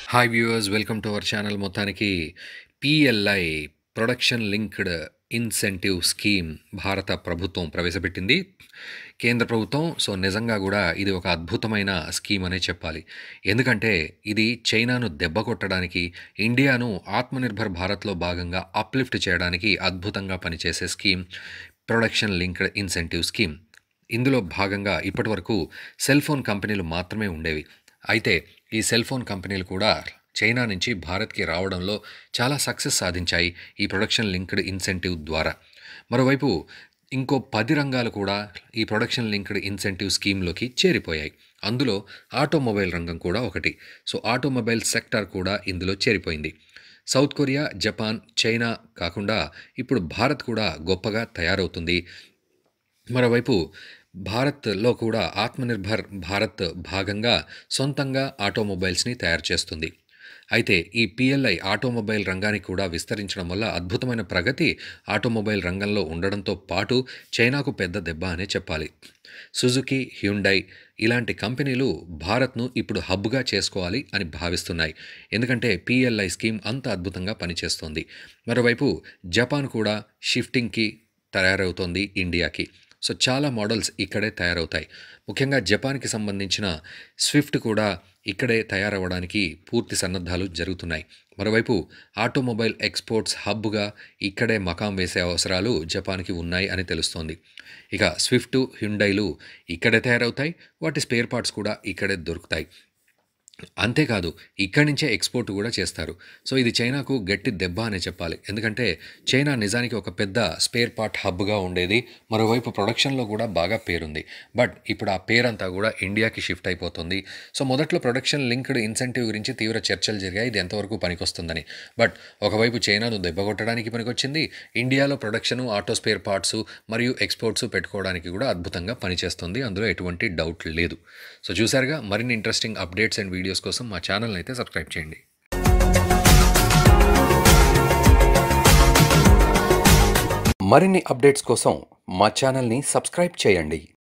hi viewers welcome to our channel మొత్తానికి PLI production linked incentive scheme భారత ప్రభుత్వం ప్రవేశపెట్టింది కేంద్ర ప్రభుత్వం సో నిజంగా కూడా ఇది ఒక అద్భుతమైన స్కీమ్ అనే చెప్పాలి ఎందుకంటే ఇది చైనాను దెబ్బ కొట్టడానికి ఇండియాను ఆత్మనిర్భర్ భారత్లో భాగంగా అప్లిఫ్ట్ చేయడానికి అద్భుతంగా పనిచేసే scheme production linked incentive scheme ఇందులో భాగంగా ఇప్పటివరకు సెల్ ఫోన్ కంపెనీలు మాత్రమే ఉండేవి అయితే ఈ సెల్ ఫోన్ కంపెనీలు కూడా చైనా నుంచి భారత్కి రావడంలో చాలా సక్సెస్ సాధించాయి ఈ ప్రొడక్షన్ లింక్డ్ ఇన్సెంటివ్ ద్వారా మరోవైపు ఇంకో పది రంగాలు కూడా ఈ ప్రొడక్షన్ లింక్డ్ ఇన్సెంటివ్ స్కీమ్లోకి చేరిపోయాయి అందులో ఆటోమొబైల్ రంగం కూడా ఒకటి సో ఆటోమొబైల్ సెక్టార్ కూడా ఇందులో చేరిపోయింది సౌత్ కొరియా జపాన్ చైనా కాకుండా ఇప్పుడు భారత్ కూడా గొప్పగా తయారవుతుంది మరోవైపు భారత్లో కూడా ఆత్మనిర్భర్ భారత్ భాగంగా సొంతంగా ఆటోమొబైల్స్ని తయారు చేస్తుంది అయితే ఈ పిఎల్ఐ ఆటోమొబైల్ రంగానికి కూడా విస్తరించడం వల్ల అద్భుతమైన ప్రగతి ఆటోమొబైల్ రంగంలో ఉండడంతో పాటు చైనాకు పెద్ద దెబ్బ అనే చెప్పాలి సుజుకి హ్యుండై ఇలాంటి కంపెనీలు భారత్ను ఇప్పుడు హబ్గా చేసుకోవాలి అని భావిస్తున్నాయి ఎందుకంటే పిఎల్ఐ స్కీమ్ అంత అద్భుతంగా పనిచేస్తోంది మరోవైపు జపాన్ కూడా షిఫ్టింగ్కి తయారవుతోంది ఇండియాకి సో చాలా మోడల్స్ ఇక్కడే తయారవుతాయి ముఖ్యంగా జపాన్కి సంబంధించిన స్విఫ్ట్ కూడా ఇక్కడే తయారవ్వడానికి పూర్తి సన్నద్ధాలు జరుగుతున్నాయి మరోవైపు ఆటోమొబైల్ ఎక్స్పోర్ట్స్ హబ్గా ఇక్కడే మకాం వేసే అవసరాలు జపాన్కి ఉన్నాయి అని తెలుస్తోంది ఇక స్విఫ్ట్ హ్యుండైలు ఇక్కడే తయారవుతాయి వాటి స్పేర్ పార్ట్స్ కూడా ఇక్కడే దొరుకుతాయి అంతేకాదు ఇక్కడి నుంచే ఎక్స్పోర్ట్ కూడా చేస్తారు సో ఇది చైనాకు గట్టి దెబ్బ అనే చెప్పాలి ఎందుకంటే చైనా నిజానికి ఒక పెద్ద స్పేర్ పార్ట్ హబ్గా ఉండేది మరోవైపు ప్రొడక్షన్లో కూడా బాగా పేరుంది బట్ ఇప్పుడు ఆ పేరంతా కూడా ఇండియాకి షిఫ్ట్ అయిపోతుంది సో మొదట్లో ప్రొడక్షన్ లింక్డ్ ఇన్సెంటివ్ గురించి తీవ్ర చర్చలు జరిగాయి ఇది ఎంతవరకు పనికొస్తుందని బట్ ఒకవైపు చైనాను దెబ్బ కొట్టడానికి పనికొచ్చింది ఇండియాలో ప్రొడక్షను ఆటో స్పేర్ పార్ట్స్ మరియు ఎక్స్పోర్ట్స్ పెట్టుకోవడానికి కూడా అద్భుతంగా పనిచేస్తుంది అందులో ఎటువంటి డౌట్ లేదు సో చూసారుగా మరిన్ని ఇంట్రెస్టింగ్ అప్డేట్స్ అండ్ వీడియోస్ కోసం మా ఛానల్ని అయితే సబ్స్క్రైబ్ చేయండి మరిన్ని అప్డేట్స్ కోసం మా ఛానల్ని సబ్స్క్రైబ్ చేయండి